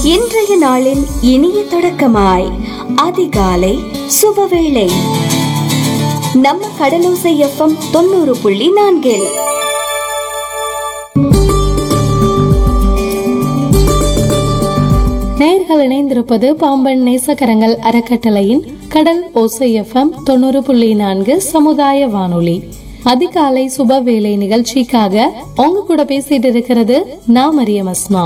இன்றைய நாளின் இனிய தொடக்கமாய் அதிகாலை சுபவேளை நம்ம கடலோசை எஃப்எம் தொண்ணூறு புள்ளி நான்கில் நேர்கள் இணைந்திருப்பது பாம்பன் நேசக்கரங்கள் அறக்கட்டளையின் கடல் ஓசை எஃப்எம் தொண்ணூறு புள்ளி நான்கு சமுதாய வானொலி அதிகாலை சுப வேலை நிகழ்ச்சிக்காக உங்க கூட பேசிட்டு இருக்கிறது நான் மரியம் அஸ்மா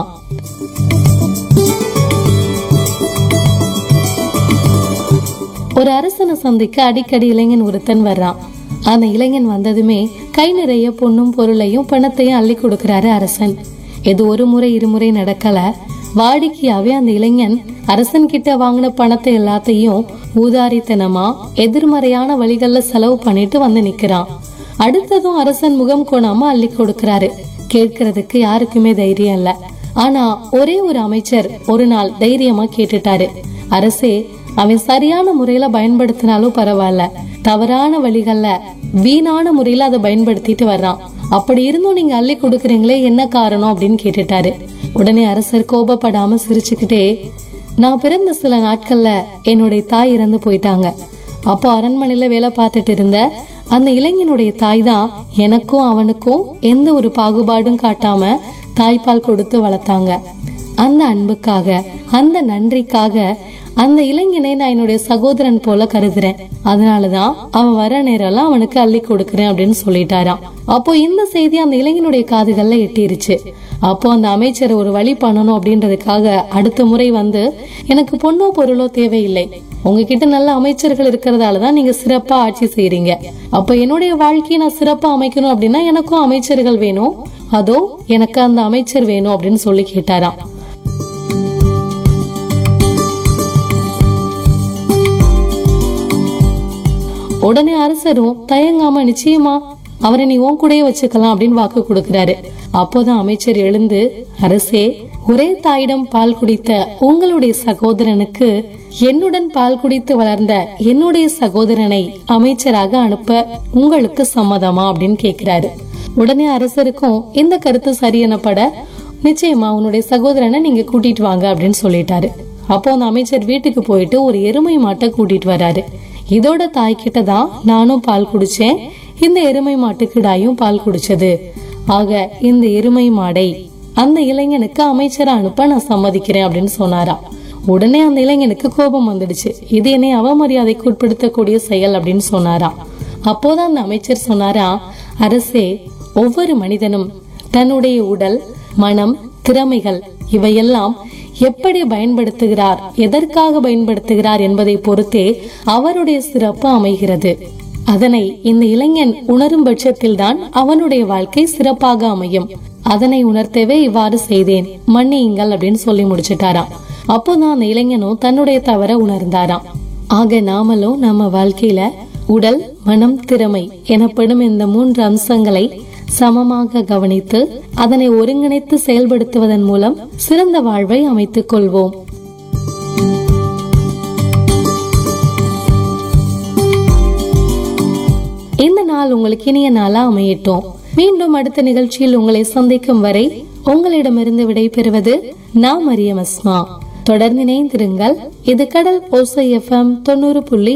ஒரு அரசனை சந்திக்க அடிக்கடி இளைஞன் ஒருத்தன் வர்றான் அந்த இளைஞன் வந்ததுமே கை நிறைய பொண்ணும் பொருளையும் பணத்தையும் அள்ளி கொடுக்கிறாரு அரசன் இது ஒரு முறை இருமுறை நடக்கல வாடிக்கையாவே அந்த இளைஞன் அரசன் கிட்ட வாங்கின பணத்தை எல்லாத்தையும் ஊதாரித்தனமா எதிர்மறையான வழிகள்ல செலவு பண்ணிட்டு வந்து நிக்கிறான் அடுத்ததும் அரசன் முகம் கோணாம அள்ளி கொடுக்கிறாரு கேட்கறதுக்கு யாருக்குமே தைரியம் இல்ல ஆனா ஒரே ஒரு அமைச்சர் ஒரு நாள் தைரியமா கேட்டுட்டாரு அரசே அவன் சரியான முறையில பயன்படுத்தினாலும் பரவாயில்ல தவறான வழிகள்ல வீணான முறையில அதை பயன்படுத்திட்டு வர்றான் அப்படி இருந்தும் நீங்க அள்ளி கொடுக்கறீங்களே என்ன காரணம் அப்படின்னு கேட்டுட்டாரு உடனே அரசர் கோபப்படாம சிரிச்சுக்கிட்டே நான் பிறந்த சில நாட்கள்ல என்னுடைய தாய் இறந்து போயிட்டாங்க அப்போ அரண்மனையில வேலை பார்த்துட்டு இருந்த அந்த இளைஞனுடைய தாய் தான் எனக்கும் அவனுக்கும் எந்த ஒரு பாகுபாடும் காட்டாம தாய்ப்பால் கொடுத்து வளர்த்தாங்க அந்த அன்புக்காக அந்த நன்றிக்காக அந்த இளைஞனை நான் என்னுடைய சகோதரன் போல கருதுறேன் அதனாலதான் அவன் வர நேரம்லாம் அவனுக்கு அள்ளி கொடுக்கறேன் அப்படின்னு சொல்லிட்டாராம் அப்போ இந்த செய்தி அந்த இளைஞனுடைய காதுகள்ல எட்டிருச்சு அப்போ அந்த அமைச்சர் ஒரு வழி பண்ணணும் அப்படின்றதுக்காக அடுத்த முறை வந்து எனக்கு பொண்ணோ பொருளோ தேவையில்லை உங்ககிட்ட நல்ல அமைச்சர்கள் இருக்கிறதால தான் நீங்க சிறப்பா ஆட்சி செய்றீங்க அப்ப என்னுடைய வாழ்க்கையை நான் சிறப்பா அமைக்கணும் அப்படின்னா எனக்கும் அமைச்சர்கள் வேணும் அதோ எனக்கு அந்த அமைச்சர் வேணும் அப்படின்னு சொல்லி கேட்டாராம் உடனே அரசரும் தயங்காம நிச்சயமா அவரை நீ உன் கூடயே வச்சுக்கலாம் அப்படின்னு வாக்கு கொடுக்கிறாரு அப்போதான் அமைச்சர் எழுந்து அரசே ஒரே தாயிடம் பால் குடித்த உங்களுடைய சகோதரனுக்கு என்னுடன் பால் குடித்து வளர்ந்த என்னுடைய சகோதரனை அமைச்சராக அனுப்ப உங்களுக்கு சம்மதமா அப்படின்னு கேக்குறாரு உடனே அரசருக்கும் இந்த கருத்து சரியெனப்பட நிச்சயமா உன்னுடைய சகோதரனை நீங்க கூட்டிட்டு வாங்க அப்படின்னு சொல்லிட்டாரு அப்போ அந்த அமைச்சர் வீட்டுக்கு போயிட்டு ஒரு எருமை மாட்டை கூட்டிட்டு வராரு இதோட தாய்கிட்ட தான் நானும் பால் குடிச்சேன் இந்த எருமை மாட்டுக்கிடாயும் பால் குடிச்சது ஆக இந்த எருமை மாடை அந்த இளைஞனுக்கு அமைச்சரா அனுப்ப நான் சம்மதிக்கிறேன் அப்படின்னு சொன்னாராம் உடனே அந்த இளைஞனுக்கு கோபம் வந்துடுச்சு இது என்னை அவமரியாதைக்கு உட்படுத்தக்கூடிய செயல் அப்படின்னு சொன்னாராம் அப்போதான் அந்த அமைச்சர் சொன்னாரா அரசே ஒவ்வொரு மனிதனும் தன்னுடைய உடல் மனம் திறமைகள் இவையெல்லாம் எப்படி பயன்படுத்துகிறார் எதற்காக பயன்படுத்துகிறார் என்பதை பொறுத்தே அவருடைய சிறப்பு அமைகிறது அதனை இந்த இளைஞன் உணரும் பட்சத்தில்தான் அவனுடைய வாழ்க்கை சிறப்பாக அமையும் அதனை உணர்த்தவே இவ்வாறு செய்தேன் மன்னியுங்கள் அப்படின்னு சொல்லி முடிச்சிட்டாராம் அப்போதான் அந்த இளைஞனும் தன்னுடைய தவற உணர்ந்தாராம் ஆக நாமளும் நம்ம வாழ்க்கையில உடல் மனம் திறமை எனப்படும் இந்த மூன்று அம்சங்களை சமமாக கவனித்து அதனை ஒருங்கிணைத்து செயல்படுத்துவதன் மூலம் சிறந்த வாழ்வை அமைத்துக் கொள்வோம் இந்த நாள் உங்களுக்கு இனிய நாளா அமையட்டும் மீண்டும் அடுத்த நிகழ்ச்சியில் உங்களை சந்திக்கும் வரை உங்களிடமிருந்து விடைபெறுவது நான் மரியம் அஸ்மா தொடர்ந்து இணைந்திருங்கள் இது கடல் ஓசை எஃப்எம் தொண்ணூறு புள்ளி